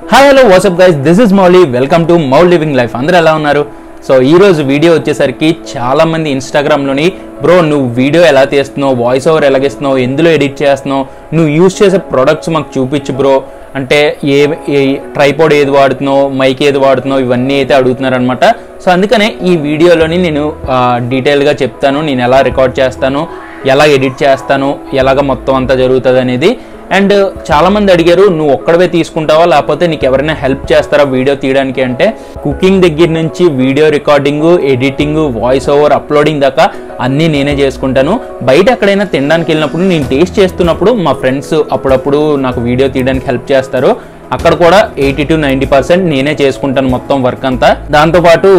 hi hello what's up guys this is Mouli welcome to Moul living life అందరూ ఎలా ఉన్నారు so ఈ రోజు వీడియో వచ్చేసరికి చాలా మంది ఇన్స్టాగ్రామ్లోని బ్రో నువ్వు వీడియో ఎలా తీస్తున్నావు వాయిస్ ఓవర్ ఎలాగిస్తున్నావు ఎందులో ఎడిట్ చేస్తున్నావు నువ్వు యూస్ చేసే ప్రొడక్ట్స్ మాకు చూపించు బ్రో అంటే ఏ ఏ ట్రైపోడ్ ఏది వాడుతున్నావు మైక్ ఏది వాడుతున్నావు ఇవన్నీ అయితే అడుగుతున్నారనమాట సో అందుకనే ఈ వీడియోలోని నేను డీటెయిల్గా చెప్తాను నేను ఎలా రికార్డ్ చేస్తాను ఎలా ఎడిట్ చేస్తాను ఎలాగ మొత్తం అంతా జరుగుతుంది అనేది అండ్ చాలా మంది అడిగారు నువ్వు ఒక్కడవే తీసుకుంటావా లేకపోతే నీకు ఎవరైనా హెల్ప్ చేస్తారా వీడియో తీయడానికి అంటే కుకింగ్ దగ్గర నుంచి video recording editing voice over uploading దాకా అన్నీ నేనే చేసుకుంటాను బయట ఎక్కడైనా తినడానికి వెళ్ళినప్పుడు నేను టేస్ట్ చేస్తున్నప్పుడు మా ఫ్రెండ్స్ అప్పుడప్పుడు నాకు వీడియో తీయడానికి హెల్ప్ చేస్తారు అక్కడ కూడా ఎయిటీ టు నైంటీ పర్సెంట్ నేనే చేసుకుంటాను మొత్తం వర్క్ అంతా దాంతోపాటు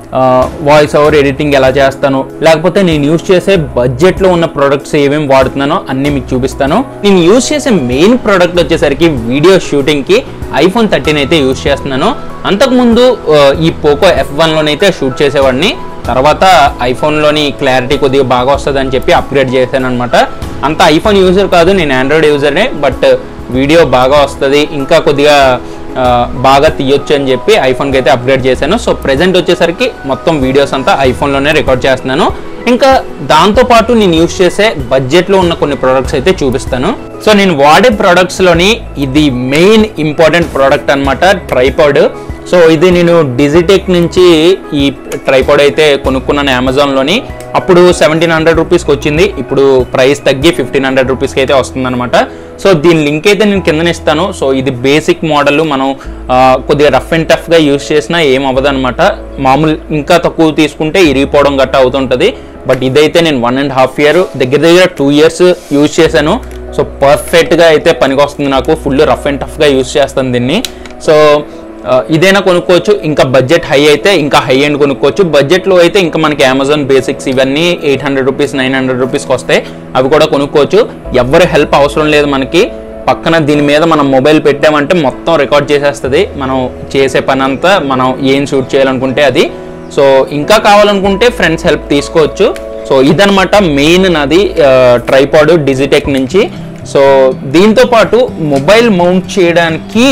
వాయిస్ ఓవర్ ఎడిటింగ్ ఎలా చేస్తాను లేకపోతే నేను యూస్ చేసే బడ్జెట్లో ఉన్న ప్రొడక్ట్స్ ఏమేమి వాడుతున్నానో అన్ని మీకు చూపిస్తాను నేను యూస్ చేసే మెయిన్ ప్రోడక్ట్ వచ్చేసరికి వీడియో షూటింగ్కి ఐఫోన్ థర్టీన్ అయితే యూస్ చేస్తున్నాను అంతకుముందు ఆ, ఈ పోకో ఎఫ్ వన్లోనైతే షూట్ చేసేవాడిని తర్వాత ఐఫోన్లోని క్లారిటీ కొద్దిగా బాగా వస్తుంది అని చెప్పి అప్గ్రేడ్ చేశాను అనమాట అంత ఐఫోన్ యూజర్ కాదు నేను ఆండ్రాయిడ్ యూజర్నే బట్ వీడియో బాగా వస్తుంది ఇంకా కొద్దిగా ఆ, బాగా తీయొచ్చు అని చెప్పి ఐఫోన్కి అయితే అప్గ్రేడ్ చేశాను సో ప్రెజెంట్ వచ్చేసరికి మొత్తం వీడియోస్ అంతా ఐఫోన్లోనే రికార్డ్ చేస్తున్నాను ఇంకా దాంతోపాటు నేను యూస్ చేసే బడ్జెట్లో ఉన్న కొన్ని ప్రోడక్ట్స్ అయితే చూపిస్తాను సో నేను వాడే ప్రోడక్ట్స్లోని ఇది మెయిన్ ఇంపార్టెంట్ ప్రోడక్ట్ అనమాట ట్రైపాడ్ సో ఇది నేను డిజిటెక్ నుంచి ఈ ట్రైపాడ్ అయితే కొనుక్కున్నాను అమెజాన్లోని అప్పుడు సెవెంటీన్ హండ్రెడ్ రూపీస్కి వచ్చింది ఇప్పుడు ప్రైస్ తగ్గి ఫిఫ్టీన్ హండ్రెడ్ రూపీస్కి అయితే వస్తుందన్నమాట సో దీని లింక్ అయితే నేను కింద ఇస్తాను సో ఇది బేసిక్ మోడల్ మనం ఆ, కొద్దిగా రఫ్ అండ్ టఫ్గా యూస్ చేసినా ఏం అవ్వదు అనమాట మామూలు ఇంకా తక్కువ తీసుకుంటే ఇరిగిపోవడం గట్టా అవుతుంటుంది బట్ ఇదైతే నేను వన్ అండ్ హాఫ్ ఇయర్ దగ్గర దగ్గర టూ ఇయర్స్ యూజ్ చేశాను సో పర్ఫెక్ట్గా అయితే పనికొస్తుంది నాకు ఫుల్ రఫ్ అండ్ టఫ్గా యూజ్ చేస్తాను దీన్ని సో ఆ, ఇదైనా కొనుక్కోవచ్చు ఇంకా బడ్జెట్ హై అయితే ఇంకా హై ఎండ్ కొనుక్కోవచ్చు బడ్జెట్లో అయితే ఇంకా మనకి అమెజాన్ బేసిక్స్ ఇవన్నీ eight hundred rupees nine hundred రూపీస్కి వస్తాయి అవి కూడా కొనుక్కోవచ్చు ఎవరి హెల్ప్ అవసరం లేదు మనకి పక్కన దీని మీద మనం మొబైల్ పెట్టామంటే మొత్తం రికార్డ్ చేసేస్తుంది మనం చేసే పని అంతా మనం ఏం షూట్ చేయాలనుకుంటే అది సో ఇంకా కావాలనుకుంటే ఫ్రెండ్స్ హెల్ప్ తీసుకోవచ్చు సో ఇదనమాట మెయిన్ నాది ట్రైపాడ్ డిజిటెక్ నుంచి సో దీంతో పాటు మొబైల్ మౌంట్ చేయడానికి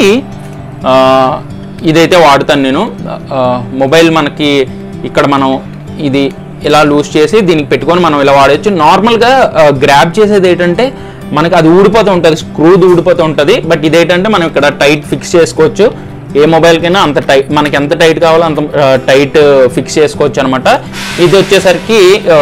ఆ, ఇదైతే వాడుతాను నేను ఆ, మొబైల్ మనకి ఇక్కడ మనం ఇది ఇలా లూజ్ చేసి దీనికి పెట్టుకొని మనం ఇలా వాడచ్చు నార్మల్గా గ్రాబ్ చేసేది ఏంటంటే మనకి అది ఊడిపోతూ ఉంటుంది స్క్రూ ఊడిపోతూ ఉంటుంది బట్ ఇదేంటంటే మనం ఇక్కడ టైట్ ఫిక్స్ చేసుకోవచ్చు ఏ మొబైల్కైనా అంత టైట్ మనకి ఎంత టైట్ కావాలో అంత టైట్ ఫిక్స్ చేసుకోవచ్చు అనమాట ఇది వచ్చేసరికి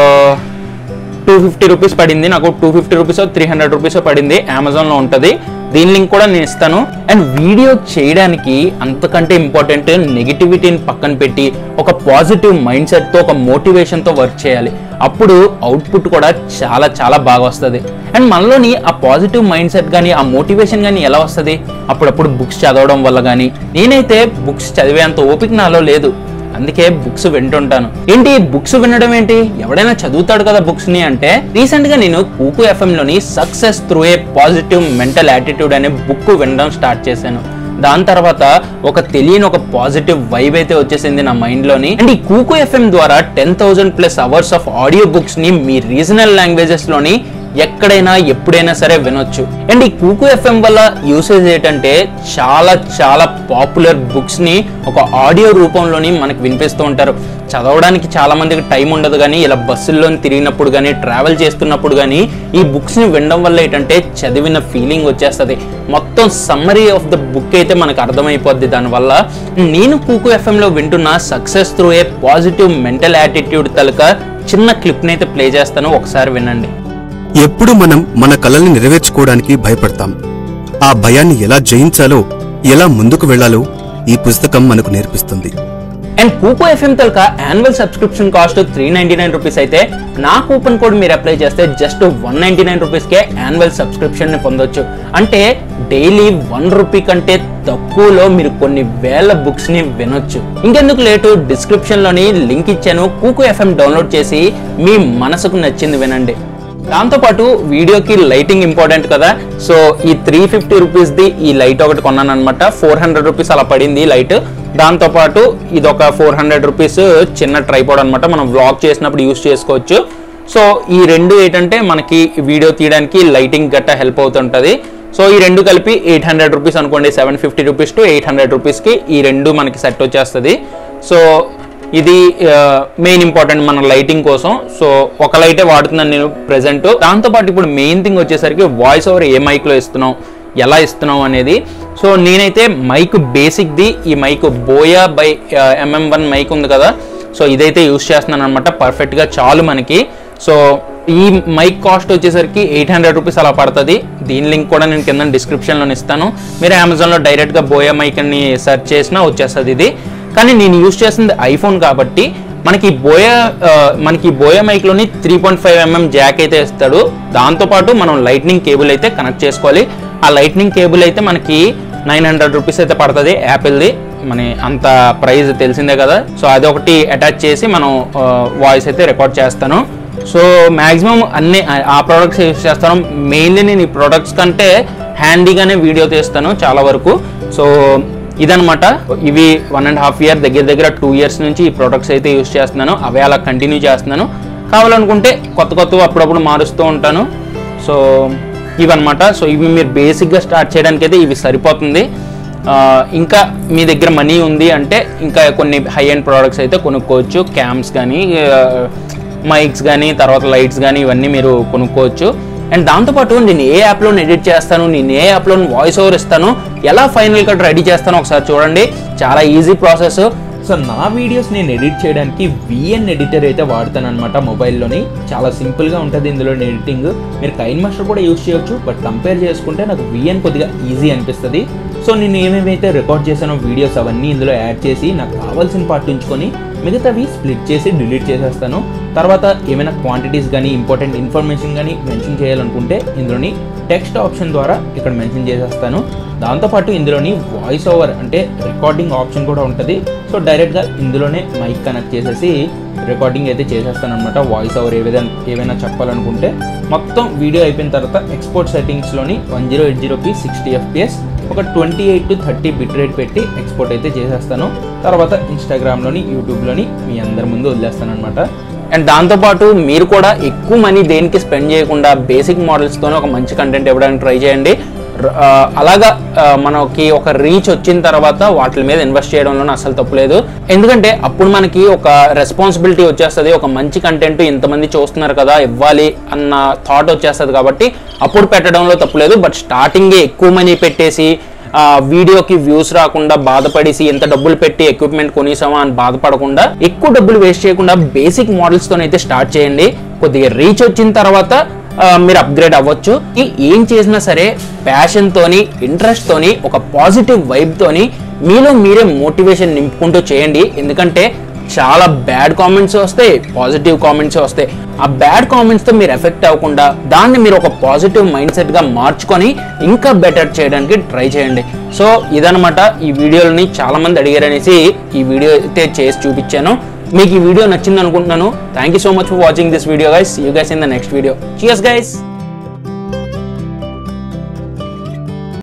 టూ ఫిఫ్టీ రూపీస్ పడింది నాకు two fifty rupees three hundred rupees పడింది అమెజాన్లో ఉంటుంది దీని లింక్ కూడా నేను ఇస్తాను అండ్ వీడియో చేయడానికి అంతకంటే ఇంపార్టెంట్ నెగిటివిటీని పక్కన పెట్టి ఒక పాజిటివ్ మైండ్ సెట్తో ఒక మోటివేషన్తో వర్క్ చేయాలి అప్పుడు అవుట్పుట్ కూడా చాలా చాలా బాగా వస్తుంది అండ్ మనలోని ఆ పాజిటివ్ మైండ్ సెట్ కానీ ఆ మోటివేషన్ కానీ ఎలా వస్తుంది అప్పుడప్పుడు బుక్స్ చదవడం వల్ల కానీ నేనైతే బుక్స్ చదివేంత ఓపిక నాలో లేదు అందుకే బుక్స్ వింటుంటాను ఏంటి బుక్స్ వినడం ఏంటి ఎవడైనా చదువుతాడు కదా బుక్స్ ని అంటే రీసెంట్ గా నేను కూకు ఎఫ్ఎం లోని success through a positive mental attitude అనే బుక్ వినడం స్టార్ట్ చేశాను దాని తర్వాత ఒక తెలియని ఒక పాజిటివ్ వైబ్ అయితే వచ్చేసింది నా మైండ్ లోని అండ్ ఈ కూకు ఎఫ్ఎం ద్వారా ten thousand plus hours of audio books ని మీ రీజనల్ లాంగ్వేజెస్ లోని ఎక్కడైనా ఎప్పుడైనా సరే వినొచ్చు అండ్ ఈ కూకు ఎఫ్ఎం వల్ల యూసేజ్ ఏంటంటే చాలా చాలా పాపులర్ బుక్స్ ని ఒక ఆడియో రూపంలోని మనకి వినిపిస్తూ ఉంటారు చదవడానికి చాలా మందికి టైం ఉండదు కానీ ఇలా బస్సుల్లో తిరిగినప్పుడు కానీ ట్రావెల్ చేస్తున్నప్పుడు కానీ ఈ బుక్స్ ని వినడం వల్ల ఏంటంటే చదివిన ఫీలింగ్ వచ్చేస్తుంది మొత్తం సమ్మరీ ఆఫ్ ద బుక్ అయితే మనకు అర్థమైపోద్ది దానివల్ల నేను కూకు ఎఫ్ఎంలో వింటున్న success through a positive mental attitude తలక చిన్న క్లిప్ని అయితే ప్లే చేస్తాను ఒకసారి వినండి ఎప్పుడు మనం మన కలల్ని నెరవేర్చుకోవడానికి భయపడతాం ఆ భయాన్ని ఎలా జయించాలో ఎలా ముందుకు వెళ్ళాలో ఈ పుస్తకం మనకు నేర్పిస్తుంది అండ్ కూపో ఎఫ్ఎం తలక annual subscription cost three ninety nine rupees అయితే నా కూపన్ కోడ్ మీరు అప్లై చేస్తే జస్ట్ వన్ నైన్టీ నైన్ రూపీస్కే యాన్యువల్ సబ్స్క్రిప్షన్ ని పొందొచ్చు అంటే డైలీ వన్ రూపీ కంటే తక్కువలో మీరు కొన్ని వేల బుక్స్ ని వినొచ్చు ఇంకెందుకు లేటు డిస్క్రిప్షన్ లోని లింక్ ఇచ్చాను కూకు ఎఫ్ఎం డౌన్లోడ్ చేసి మీ మనసుకు నచ్చింది వినండి దాంతోపాటు వీడియోకి లైటింగ్ ఇంపార్టెంట్ కదా సో ఈ త్రీ ఫిఫ్టీ రూపీస్ది ఈ లైట్ ఒకటి కొన్నాను అనమాట ఫోర్ హండ్రెడ్ రూపీస్ అలా పడింది ఈ లైట్ దాంతోపాటు ఇది ఒక ఫోర్ హండ్రెడ్ రూపీస్ చిన్న ట్రైపోడ్ అనమాట మనం వ్లాగ్ చేసినప్పుడు యూస్ చేసుకోవచ్చు సో ఈ రెండు ఏంటంటే మనకి వీడియో తీయడానికి లైటింగ్ గట్టా హెల్ప్ అవుతుంటుంది సో ఈ రెండు కలిపి ఎయిట్ హండ్రెడ్ రూపీస్ అనుకోండి seven fifty rupees to eight hundred రూపీస్కి ఈ రెండు మనకి సెట్ వచ్చేస్తుంది సో ఇది మెయిన్ ఇంపార్టెంట్ మన లైటింగ్ కోసం సో ఒక లైటే వాడుతున్నాను నేను ప్రెసెంట్ దాంతోపాటు ఇప్పుడు మెయిన్ థింగ్ వచ్చేసరికి వాయిస్ ఓవర్ ఏ మైక్లో ఇస్తున్నాం ఎలా ఇస్తున్నాం అనేది సో నేనైతే మైక్ బేసిక్ది ఈ mic Boya by MM one mic ఉంది కదా సో ఇదైతే యూస్ చేస్తున్నాను అనమాట పర్ఫెక్ట్గా చాలు మనకి సో ఈ మైక్ కాస్ట్ వచ్చేసరికి ఎయిట్ హండ్రెడ్ రూపీస్ అలా పడుతుంది దీని లింక్ కూడా నేను కింద డిస్క్రిప్షన్లో ఇస్తాను మీరు అమెజాన్లో డైరెక్ట్గా బోయా మైక్ అని సెర్చ్ చేసినా వచ్చేస్తుంది ఇది కానీ నేను యూస్ చేసింది ఐఫోన్ కాబట్టి మనకి బోయా ఆ, మనకి బోయా మైక్లోని three point five mm jack అయితే ఇస్తాడు దాంతోపాటు మనం లైట్నింగ్ కేబుల్ అయితే కనెక్ట్ చేసుకోవాలి ఆ లైట్నింగ్ కేబుల్ అయితే మనకి నైన్ హండ్రెడ్ రూపీస్ అయితే పడుతుంది యాపిల్ది మన అంత ప్రైస్ తెలిసిందే కదా సో అది ఒకటి అటాచ్ చేసి మనం వాయిస్ అయితే రికార్డ్ చేస్తాను సో మ్యాక్సిమం అన్ని ఆ- ఆ ప్రోడక్ట్స్ యూస్ చేస్తాను మెయిన్లీ నేను ఈ ప్రోడక్ట్స్ కంటే హ్యాండీగానే వీడియో తీస్తాను చాలా వరకు సో ఇదనమాట ఇవి వన్ అండ్ హాఫ్ ఇయర్ దగ్గర దగ్గర టూ ఇయర్స్ నుంచి ఈ ప్రోడక్ట్స్ అయితే యూస్ చేస్తున్నాను అవే అలా కంటిన్యూ చేస్తున్నాను కావాలనుకుంటే కొత్త కొత్త అప్పుడప్పుడు మారుస్తూ ఉంటాను సో ఇవన్నమాట సో ఇవి మీరు బేసిక్గా స్టార్ట్ చేయడానికి అయితే ఇవి సరిపోతుంది ఆ, ఇంకా మీ దగ్గర మనీ ఉంది అంటే ఇంకా కొన్ని హై అండ్ ప్రోడక్ట్స్ అయితే కొనుక్కోవచ్చు క్యామ్స్ కానీ మైక్స్ కానీ తర్వాత లైట్స్ కానీ ఇవన్నీ మీరు కొనుక్కోవచ్చు అండ్ దాంతోపాటు నేను ఏ యాప్లో ఎడిట్ చేస్తాను నేను ఏ యాప్లో వాయిస్ ఓవర్ ఇస్తాను ఎలా ఫైనల్ కట్ రెడీ చేస్తానో ఒకసారి చూడండి చాలా ఈజీ ప్రాసెస్ సో నా వీడియోస్ నేను ఎడిట్ చేయడానికి విఎన్ ఎడిటర్ అయితే వాడతాను అనమాట మొబైల్లోని చాలా సింపుల్గా ఉంటుంది ఇందులో ఎడిటింగ్ మీరు కైన్ మాస్టర్ కూడా యూస్ చేయొచ్చు బట్ కంపేర్ చేసుకుంటే నాకు విఎన్ కొద్దిగా ఈజీ అనిపిస్తుంది సో నేను ఏమేమైతే రికార్డ్ చేశానో వీడియోస్ అవన్నీ ఇందులో యాడ్ చేసి నాకు కావాల్సిన పార్ట్ ఉంచుకొని మిగతావి స్ప్లిట్ చేసి డిలీట్ చేసేస్తాను తర్వాత ఏమైనా క్వాంటిటీస్ కానీ ఇంపార్టెంట్ ఇన్ఫర్మేషన్ కానీ మెన్షన్ చేయాలనుకుంటే ఇందులోని టెక్స్ట్ ఆప్షన్ ద్వారా ఇక్కడ మెన్షన్ చేసేస్తాను దాంతోపాటు ఇందులోని వాయిస్ ఓవర్ అంటే రికార్డింగ్ ఆప్షన్ కూడా ఉంటుంది సో డైరెక్ట్గా ఇందులోనే మైక్ కనెక్ట్ చేసేసి రికార్డింగ్ అయితే చేసేస్తాను అనమాట వాయిస్ ఓవర్ ఏదైనా ఏవైనా చెప్పాలనుకుంటే మొత్తం వీడియో అయిపోయిన తర్వాత ఎక్స్పోర్ట్ సెట్టింగ్స్లోని one zero eight zero p sixty fps ఒక twenty eight to thirty bit rate పెట్టి ఎక్స్పోర్ట్ అయితే చేసేస్తాను తర్వాత ఇన్స్టాగ్రామ్లోని యూట్యూబ్లోని మీ అందరి ముందు వదిలేస్తాను అనమాట అండ్ దాంతోపాటు మీరు కూడా ఎక్కువ మనీ దేనికి స్పెండ్ చేయకుండా బేసిక్ మోడల్స్తోనే ఒక మంచి కంటెంట్ ఇవ్వడానికి ట్రై చేయండి ర- ఆ, అలాగా ఆ, మనకి ఒక రీచ్ వచ్చిన తర్వాత వాటి మీద ఇన్వెస్ట్ చేయడంలో అసలు తప్పులేదు ఎందుకంటే అప్పుడు మనకి ఒక రెస్పాన్సిబిలిటీ వచ్చేస్తుంది ఒక మంచి కంటెంట్ ఇంతమంది చూస్తున్నారు కదా ఇవ్వాలి అన్న థాట్ వచ్చేస్తుంది కాబట్టి అప్పుడు పెట్టడంలో తప్పులేదు బట్ స్టార్టింగే ఎక్కువ మనీ పెట్టేసి ఆ వీడియోకి వ్యూస్ రాకుండా బాధపడేసి ఎంత డబ్బులు పెట్టి ఎక్విప్మెంట్ కొనేసామా అని బాధపడకుండా ఎక్కువ డబ్బులు వేస్ట్ చేయకుండా బేసిక్ మోడల్స్ తోనైతే స్టార్ట్ చేయండి కొద్దిగా రీచ్ వచ్చిన తర్వాత ఆ, మీరు అప్గ్రేడ్ అవ్వచ్చు ఈ ఏం చేసినా సరే ప్యాషన్ తోని ఇంట్రెస్ట్ తోని ఒక పాజిటివ్ వైబ్ తోని మీలో మీరే మోటివేషన్ నింపుకుంటూ చేయండి ఎందుకంటే చాలా బ్యాడ్ కామెంట్స్ వస్తాయి పాజిటివ్ కామెంట్స్ వస్తాయి ఆ బ్యాడ్ కామెంట్స్తో మీరు ఎఫెక్ట్ అవ్వకుండా దాన్ని మీరు ఒక పాజిటివ్ మైండ్ సెట్గా మార్చుకొని ఇంకా బెటర్ చేయడానికి ట్రై చేయండి సో ఇదనమాట ఈ వీడియోని చాలా మంది అడిగారనేసి ఈ వీడియో అయితే చేసి చూపించాను మీకు ఈ వీడియో నచ్చింది అనుకుంటున్నాను thank you so much for watching this video guys you guys in the next video cheers guys